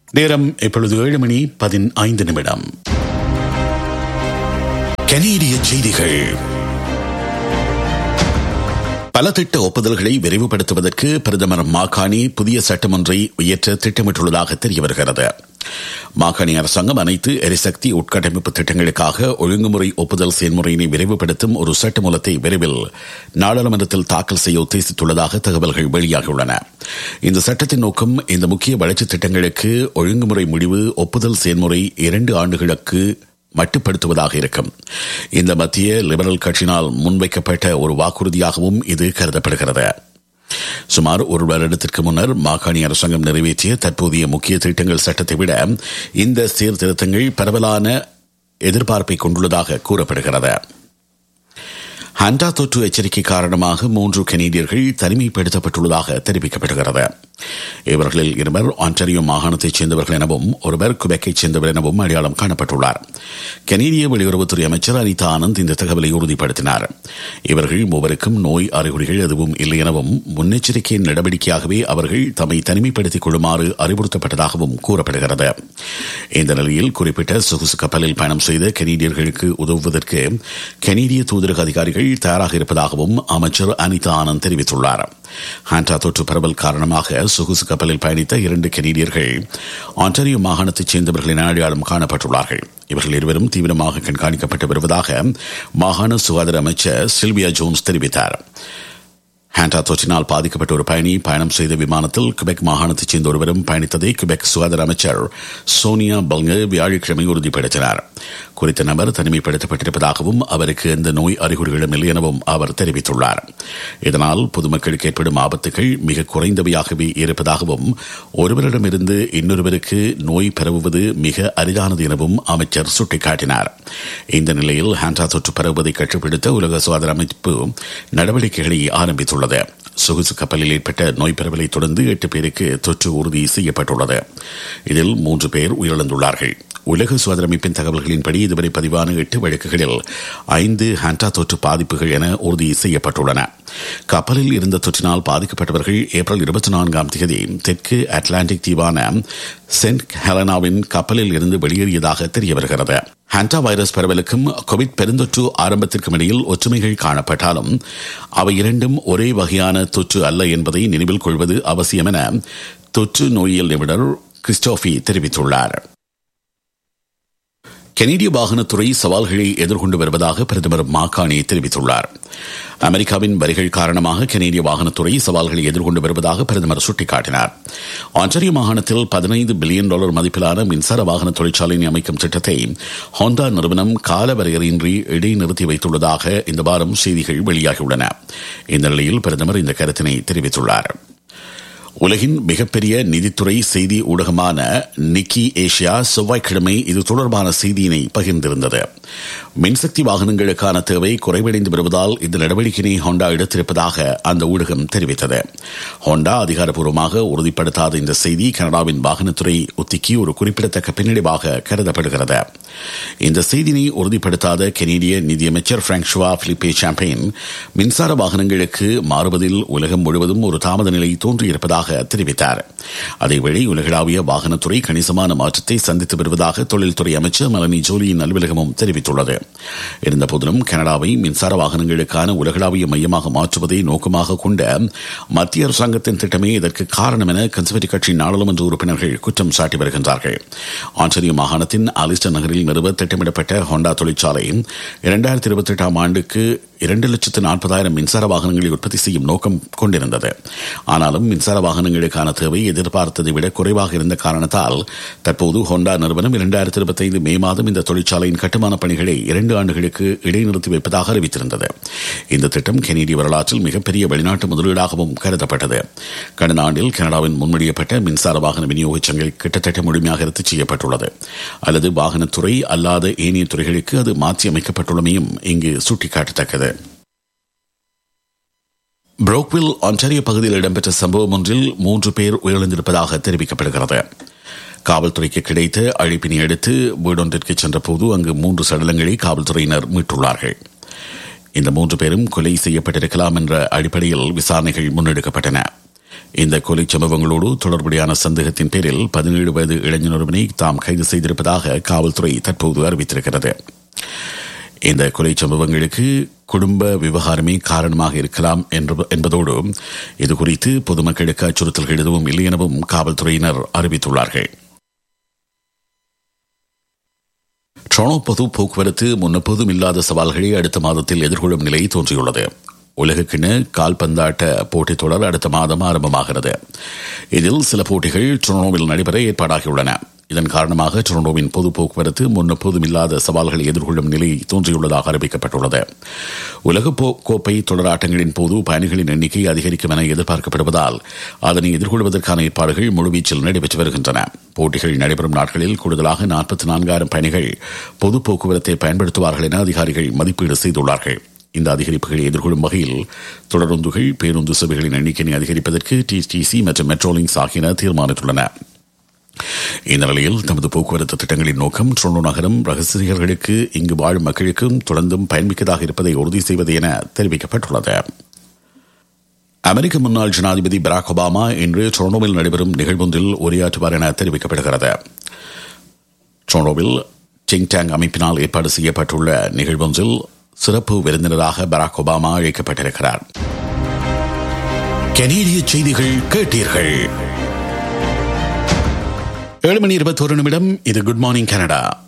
நேரம் இப்பொழுது ஏழு மணி பதினைந்து நிமிடம் கனேடிய செய்திகள் பல திட்ட ஒப்புதல்களை விரைவுபடுத்துவதற்கு பிரதமர் மாகாணி புதிய சட்டம் ஒன்றை உயற்ற திட்டமிட்டுள்ளதாக தெரிய வருகிறது மாகாணி அரசாங்கம் அனைத்து எரிசக்தி உட்கட்டமைப்பு திட்டங்களுக்காக ஒழுங்குமுறை ஒப்புதல் செயல்முறையினை விரைவுபடுத்தும் ஒரு சட்டமூலத்தை விரைவில் நாடாளுமன்றத்தில் தாக்கல் செய்ய உத்தேசித்துள்ளதாக தகவல்கள் வெளியாகியுள்ளன இந்த சட்டத்தின் நோக்கம் இந்த முக்கிய வளர்ச்சி திட்டங்களுக்கு ஒழுங்குமுறை முடிவு ஒப்புதல் செயல்முறை இரண்டு ஆண்டுகளுக்கு மட்டுப்படுத்துவதாக இருக்கும் இந்த மத்திய லிபரல் கட்சியினால் முன்வைக்கப்பட்ட ஒரு வாக்குறுதியாகவும் இது கருதப்படுகிறது சுமார் ஒரு வருடத்திற்கு முன்னர் மாகாணி அரசாங்கம் நிறைவேற்றிய தற்போதைய முக்கிய திட்டங்கள் சட்டத்தை விட இந்த சீர்திருத்தங்கள் பரவலான எதிர்பார்ப்பை கொண்டுள்ளதாக கூறப்படுகிறது ஹண்டா தொற்று எச்சரிக்கை காரணமாக மூன்று கனேடியர்கள் தனிமைப்படுத்தப்பட்டுள்ளதாக தெரிவிக்கப்படுகிறது இவர்களில் இருவர் ஆன்டரியோ மாகாணத்தைச் சேர்ந்தவர்கள் எனவும் ஒருவர் குபெக்கைச் சேர்ந்தவர் எனவும் அடையாளம் காணப்பட்டுள்ளார் கனேடிய வெளியுறவுத்துறை அமைச்சர் அனிதா ஆனந்த் இந்த தகவலை உறுதிப்படுத்தினார் இவர்கள் மூவருக்கும் நோய் அறிகுறிகள் எதுவும் இல்லை எனவும் முன்னெச்சரிக்கை நடவடிக்கையாகவே அவர்கள் தம்மை தனிமைப்படுத்திக் கொள்ளுமாறு அறிவுறுத்தப்பட்டதாகவும் கூறப்படுகிறது இந்த நிலையில் குறிப்பிட்ட சொகுசு கப்பலில் பயணம் செய்த கனேடியர்களுக்கு உதவுவதற்கு கனேடிய தூதரக அதிகாரிகள் தயாராக இருப்பதாகவும் அமைச்சர் அனிதா ஆனந்த் தெரிவித்துள்ளார் ஹாண்டா தொற்று பரவல் காரணமாக சொகுசு கப்பலில் பயணித்த இரண்டு கனேடியர்கள் ஆன்டாரியோ மாகாணத்தைச் சேர்ந்தவர்கள் என அடையாளம் காணப்பட்டுள்ளார்கள் இவர்கள் இருவரும் தீவிரமாக கண்காணிக்கப்பட்டு வருவதாக மாகாண சுகாதார அமைச்சர் சில்வியா ஜோன்ஸ் தெரிவித்தார் ஹாண்டா தொற்றினால் பாதிக்கப்பட்ட ஒரு பயணி பயணம் செய்த விமானத்தில் கிபெக் மாகாணத்தைச் சேர்ந்த ஒருவரும் பயணித்ததை கிபெக் சுகாதார அமைச்சர் சோனியா பல்க வியாழக்கிழமை உறுதிப்படுத்தினார் குறித்த நபர் தனிமைப்படுத்தப்பட்டிருப்பதாகவும் அவருக்கு எந்த நோய் அறிகுறிகளும் இல்லை எனவும் அவர் தெரிவித்துள்ளார் இதனால் பொதுமக்களுக்கு ஏற்படும் ஆபத்துகள் மிக குறைந்தவையாகவே இருப்பதாகவும் ஒருவரிடமிருந்து இன்னொருவருக்கு நோய் பரவுவது மிக அரிதானது எனவும் அமைச்சர் சுட்டிக்காட்டினார் இந்த நிலையில் ஹாண்டா தொற்று பரவுவதை கட்டுப்படுத்த உலக சுகாதார அமைப்பு நடவடிக்கைகளை ஆரம்பித்துள்ளது சொகுசு கப்பலில் ஏற்பட்ட நோய் பரவலை தொடர்ந்து எட்டு பேருக்கு தொற்று உறுதி செய்யப்பட்டுள்ளது இதில் மூன்று பேர் உயிரிழந்துள்ளார்கள் உலக சுகாதார அமைப்பின் தகவல்களின்படி இதுவரை பதிவான எட்டு வழக்குகளில் ஐந்து ஹாண்டா தொற்று பாதிப்புகள் என உறுதி செய்யப்பட்டுள்ளன கப்பலில் இருந்த தொற்றினால் பாதிக்கப்பட்டவர்கள் ஏப்ரல் இருபத்தி நான்காம் தேதி தெற்கு அட்லாண்டிக் தீவான சென்ட் ஹெலனாவின் கப்பலில் இருந்து வெளியேறியதாக தெரிய வருகிறது ஹாண்டா வைரஸ் பரவலுக்கும் கோவிட் பெருந்தொற்று ஆரம்பத்திற்கும் இடையில் ஒற்றுமைகள் காணப்பட்டாலும் அவை இரண்டும் ஒரே வகையான தொற்று அல்ல என்பதை நினைவில் கொள்வது அவசியம் என தொற்று நோயியல் நிபுணர் கிறிஸ்டோபி தெரிவித்துள்ளார் கனேடிய வாகனத்துறை சவால்களை எதிர்கொண்டு வருவதாக பிரதமர் மாகாணி தெரிவித்துள்ளார் அமெரிக்காவின் வரிகள் காரணமாக கனேடிய வாகனத்துறை சவால்களை எதிர்கொண்டு வருவதாக பிரதமர் சுட்டிக்காட்டினார் ஆன்டரியோ மாகாணத்தில் பதினைந்து பில்லியன் டாலர் மதிப்பிலான மின்சார வாகன தொழிற்சாலையை அமைக்கும் திட்டத்தை ஹோண்டா நிறுவனம் கால வரையறையின்றி இடைநிறுத்தி வைத்துள்ளதாக இந்த வாரம் செய்திகள் வெளியாகியுள்ளன இந்த நிலையில் பிரதமர் இந்த கருத்தினை தெரிவித்துள்ளார் உலகின் மிகப்பெரிய நிதித்துறை செய்தி ஊடகமான நிக்கி ஏஷியா செவ்வாய்க்கிழமை இது தொடர்பான செய்தியினை பகிர்ந்திருந்தது மின்சக்தி வாகனங்களுக்கான தேவை குறைவடைந்து வருவதால் இந்த நடவடிக்கையை ஹோண்டா எடுத்திருப்பதாக அந்த ஊடகம் தெரிவித்தது ஹோண்டா அதிகாரப்பூர்வமாக உறுதிப்படுத்தாத இந்த செய்தி கனடாவின் வாகனத்துறை உத்திக்கு ஒரு குறிப்பிடத்தக்க பின்னடைவாக கருதப்படுகிறது இந்த செய்தியை உறுதிப்படுத்தாத கெனடிய நிதியமைச்சர் பிராங்க்ஷுவா பிலிப்பே சாம்பெயின் மின்சார வாகனங்களுக்கு மாறுவதில் உலகம் முழுவதும் ஒரு தாமத நிலை தோன்றியிருப்பதாக தெரிவித்தார் அதேவேளை உலகளாவிய வாகனத்துறை கணிசமான மாற்றத்தை சந்தித்து வருவதாக தொழில்துறை அமைச்சர் மலனி ஜோலியின் அலுவலகமும் தெரிவித்துள்ளது இருந்தபோதிலும் கனடாவை மின்சார வாகனங்களுக்கான உலகளாவிய மையமாக மாற்றுவதை நோக்கமாக கொண்ட மத்திய அரசாங்கத்தின் திட்டமே இதற்கு காரணம் என கன்சர்வேட்டிவ் கட்சி நாடாளுமன்ற உறுப்பினர்கள் குற்றம் சாட்டி வருகின்றார்கள் ஆன்டரியோ மாகாணத்தின் ஆலிஸ்டன் நகரில் நிறுவ திட்டமிடப்பட்ட ஹோண்டா தொழிற்சாலை இரண்டாயிரத்தி இருபத்தி எட்டாம் ஆண்டுக்கு இரண்டு லட்சத்து நாற்பதாயிரம் மின்சார வாகனங்களை உற்பத்தி செய்யும் நோக்கம் கொண்டிருந்தது ஆனாலும் மின்சார வாகனங்களுக்கான தேவை எதிர்பார்த்ததை விட குறைவாக இருந்த காரணத்தால் தற்போது ஹோண்டா நிறுவனம் இரண்டாயிரத்தி இருபத்தி ஐந்து மே மாதம் இந்த தொழிற்சாலையின் கட்டுமான பணிகளை இரண்டு ஆண்டுகளுக்கு இடைநிறுத்தி வைப்பதாக அறிவித்திருந்தது இந்த திட்டம் கெனடிய வரலாற்றில் மிகப்பெரிய வெளிநாட்டு முதலீடாகவும் கருதப்பட்டது கடந்த ஆண்டில் கனடாவின் முன்மொழியப்பட்ட மின்சார வாகன விநியோக சங்கிலி கிட்டத்தட்ட முழுமையாக ரத்து செய்யப்பட்டுள்ளது அல்லது வாகனத்துறை அல்லாத ஏனைய துறைகளுக்கு அது மாற்றி அமைக்கப்பட்டுள்ளமையும் இங்கு சுட்டிக்காட்டத்தக்கது புரோக்வில் ஆன்டாரியோ பகுதியில் இடம்பெற்ற சம்பவம் ஒன்றில் மூன்று பேர் உயிரிழந்திருப்பதாக தெரிவிக்கப்படுகிறது காவல்துறைக்கு கிடைத்த அழைப்பினை அடுத்து வீடொன்றிற்கு சென்றபோது அங்கு மூன்று சடலங்களை காவல்துறையினர் மீட்டுள்ளார்கள் இந்த மூன்று பேரும் கொலை செய்யப்பட்டிருக்கலாம் என்ற அடிப்படையில் விசாரணைகள் முன்னெடுக்கப்பட்டன இந்த கொலை சம்பவங்களோடு தொடர்புடையான சந்தேகத்தின் பேரில் பதினேழு வயது இளைஞர் ஒருவனை தாம் கைது செய்திருப்பதாக காவல்துறை தற்போது அறிவித்திருக்கிறது இந்த கொலை சம்பவங்களுக்கு குடும்ப விவகாரமே காரணமாக இருக்கலாம் என்பதோடு இதுகுறித்து பொதுமக்களுக்கு அச்சுறுத்தல்கள் எதுவும் இல்லை எனவும் காவல்துறையினர் அறிவித்துள்ளார்கள் ட்ரோனோ பொது போக்குவரத்து முன்னெப்போதும் இல்லாத சவால்களை அடுத்த மாதத்தில் எதிர்கொள்ளும் நிலை தோன்றியுள்ளது உலகக்கிண கால்பந்தாட்ட போட்டித் தொடர் அடுத்த மாதம் ஆரம்பமாகிறது இதில் சில போட்டிகள் ட்ரோனோவில் நடைபெற ஏற்பாடாகியுள்ளன இதன் காரணமாக டொரண்டோவின் பொது போக்குவரத்து முன்னெப்போதும் இல்லாத சவால்களை எதிர்கொள்ளும் நிலை தோன்றியுள்ளதாக அறிவிக்கப்பட்டுள்ளது உலக கோப்பை தொடராட்டங்களின் போது பயணிகளின் எண்ணிக்கை அதிகரிக்கும் என எதிர்பார்க்கப்படுவதால் அதனை எதிர்கொள்வதற்கான ஏற்பாடுகள் முழுவீச்சில் நடைபெற்று வருகின்றன போட்டிகள் நடைபெறும் நாட்களில் கூடுதலாக நாற்பத்தி நான்காயிரம் பயணிகள் பொது போக்குவரத்தை பயன்படுத்துவார்கள் என அதிகாரிகள் மதிப்பீடு செய்துள்ளார்கள் இந்த அதிகரிப்புகளை எதிர்கொள்ளும் வகையில் தொடருந்துகள் பேருந்து சேவைகளின் எண்ணிக்கையை அதிகரிப்பதற்கு டிடிசி மற்றும் மெட்ரோலிங்ஸ் ஆகியன தீர்மானித்துள்ளன இந்த நிலையில் தமது போக்குவரத்து திட்டங்களின் நோக்கம் ட்ரோனோ நகரம் ரகசியர்களுக்கு இங்கு வாழும் மக்களுக்கும் தொடர்ந்தும் பயன்மிக்கதாக இருப்பதை உறுதி செய்வது என தெரிவிக்கப்பட்டுள்ளது அமெரிக்க முன்னாள் ஜனாதிபதி பராக் ஒபாமா இன்று ட்ரோனோவில் நடைபெறும் நிகழ்வொன்றில் உரையாற்றுவார் என தெரிவிக்கப்படுகிறது ட்ரோனோவில் சிங் டேங் அமைப்பினால் ஏற்பாடு செய்யப்பட்டுள்ள நிகழ்வொன்றில் சிறப்பு விருந்தினராக பராக் ஒபாமா அழைக்கப்பட்டிருக்கிறார் கனேடிய செய்திகள் கேட்டீர்கள் ஏழு மணி இருபத்தோரு நிமிடம் இது குட் மார்னிங் கனடா